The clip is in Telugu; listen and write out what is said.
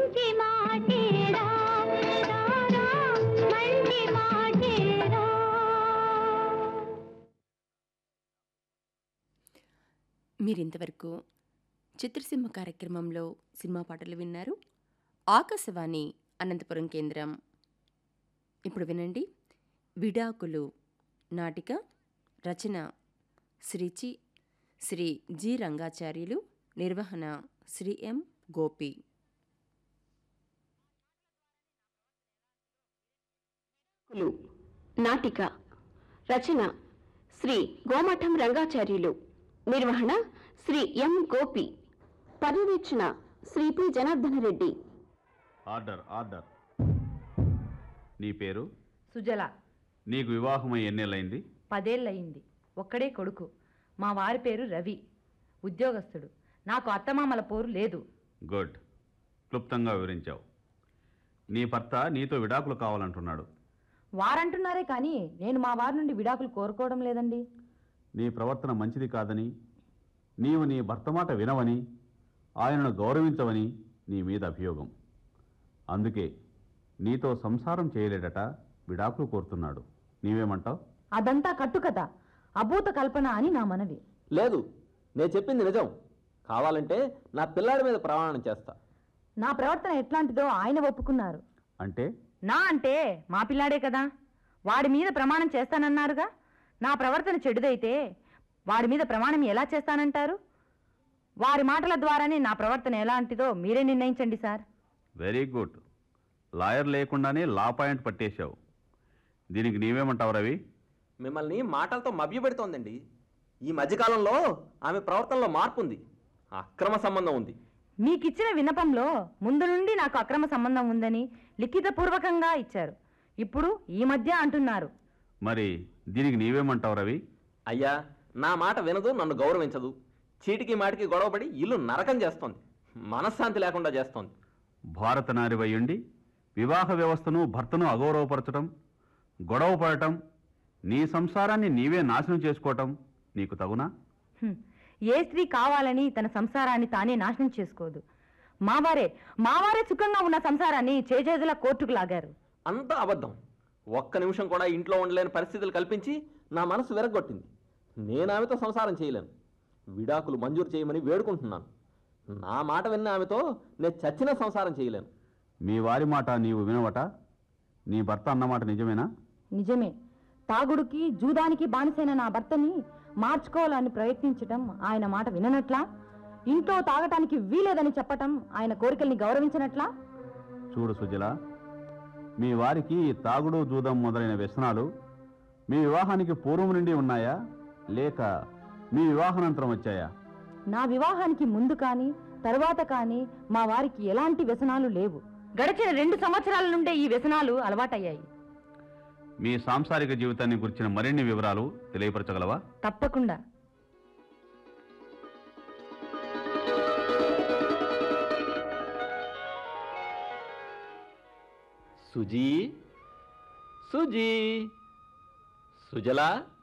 మంచి మాటేరా రారా మంచి మాటేరా మీరింతవరకు చిత్రసీమ కార్యక్రమంలో సినిమా పాటలు విన్నారు ఆకాశవాణి అనంతపురం కేంద్రం ఇప్పుడు వినండి విడాకులు నాటిక రచన శ్రీ చి శ్రీ జి రంగాచార్యులు నిర్వహణ శ్రీ ఎం గోపి లు నాటిక రచన శ్రీ గోమఠం రంగాచార్యులు నిర్వహణ శ్రీ ఎం గోపి పర్యవేక్షణ Shri P Janardhana Reddy order order నీ పేరు సుజల నీకు వివాహమై ఎన్నేళ్ళైంది పదేళ్ళయింది ఒక్కడే కొడుకు మా వారి పేరు రవి ఉద్యోగస్తుడు నాకు అత్తమామల పోరు లేదు గుడ్ క్లుప్తంగా వివరించావు నీ భర్త నీతో విడాకులు కావాలంటున్నాడు వారంటున్నారే కానీ నేను మా వారి నుండి విడాకులు కోరుకోవడం లేదండి నీ ప్రవర్తన మంచిది కాదని నీవు నీ భర్త మాట వినవని ఆయనను గౌరవించవని నీ మీద అభియోగం అందుకే నీతో సంసారం చేయలేడట విడాకులు కోరుతున్నాడు నీవేమంటావు అదంతా కట్టుకథ అభూత కల్పన అని నా మనవి లేదు నేను చెప్పింది నిజం కావాలంటే నా పిల్లాడి మీద ప్రమాణం చేస్తా నా ప్రవర్తన ఎట్లాంటిదో ఆయన ఒప్పుకున్నారు అంటే నా అంటే మా పిల్లాడే కదా వాడి మీద ప్రమాణం చేస్తానన్నారుగా నా ప్రవర్తన చెడుదైతే వాడి మీద ప్రమాణం ఎలా చేస్తానంటారు వారి మాటల ద్వారానే నా ప్రవర్తన ఎలాంటిదో మీరే నిర్ణయించండి సార్ వెరీ గుడ్ లాయర్ లేకుండానే లా పాయింట్ పట్టేశావు దీనికి నీవేమంటావు రవి మిమ్మల్ని మాటలతో మభ్యపెడుతోందండి ఈ మధ్యకాలంలో ఆమె ప్రవర్తనలో మార్పు ఉంది అక్రమ సంబంధం ఉంది మీకిచ్చిన విన్నపంలో ముందు నుండి నాకు అక్రమ సంబంధం ఉందని లిఖితపూర్వకంగా ఇచ్చారు ఇప్పుడు ఈ మధ్య అంటున్నారు మరి దీనికి నీవేమంటావు రవి అయ్యా నా మాట వినదు నన్ను గౌరవించదు చీటికి మాటికి గొడవపడి ఇల్లు నరకం చేస్తోంది మనశ్శాంతి లేకుండా చేస్తోంది భారత నారివయ్యుండి వివాహ వ్యవస్థను భర్తను అగౌరవపరచటం గొడవ పడటం నీ సంసారాన్ని నీవే నాశనం చేసుకోవటం నీకు తగునా హ్మ్. ఏ స్త్రీ కావాలని తన సంసారాన్ని తానే నాశనం చేసుకోదు మావారే మావారే సుఖంగా ఉన్న సంసారాన్ని చేజేదుల కోర్టుకు లాగారు అంతా అబద్ధం ఒక్క నిమిషం కూడా ఇంట్లో ఉండలేని పరిస్థితులు కల్పించి నా మనసు విరగొట్టింది నేను ఆమెతో సంసారం చేయలేను విడాకులు మంజూరు చేయమని వేడుకుంటున్నాను నా మాట విన్న ఆమెతో నేను చచ్చిన సంసారం చేయలేను మీ వారి మాట నీవు వినవట నీ భర్త అన్నమాట నిజమేనా నిజమే తాగుడుకి జూదానికి బానిసైన నా భర్తని మార్చుకోవాలని ప్రయత్నించటం ఆయన మాట విననట్లా ఇంట్లో తాగటానికి వీలేదని చెప్పటం ఆయన కోరికల్ని గౌరవించనట్లా చూడు సుజల మీ వారికి ఈ తాగుడు జూదం మొదలైన వ్యసనాలు మీ వివాహానికి పూర్వం నుండి ఉన్నాయా లేక మీ వివాహానంతరం వచ్చాయా నా వివాహానికి ముందు కానీ తరువాత కానీ మా వారికి ఎలాంటి వ్యసనాలు లేవు గడిచిన రెండు సంవత్సరాల నుండే ఈ వ్యసనాలు అలవాటయ్యాయి మీ సాంసారిక జీవితాన్ని గురించిన మరిన్ని వివరాలు తెలియపరచగలవా తప్పకుండా సుజీ సుజీ సుజలా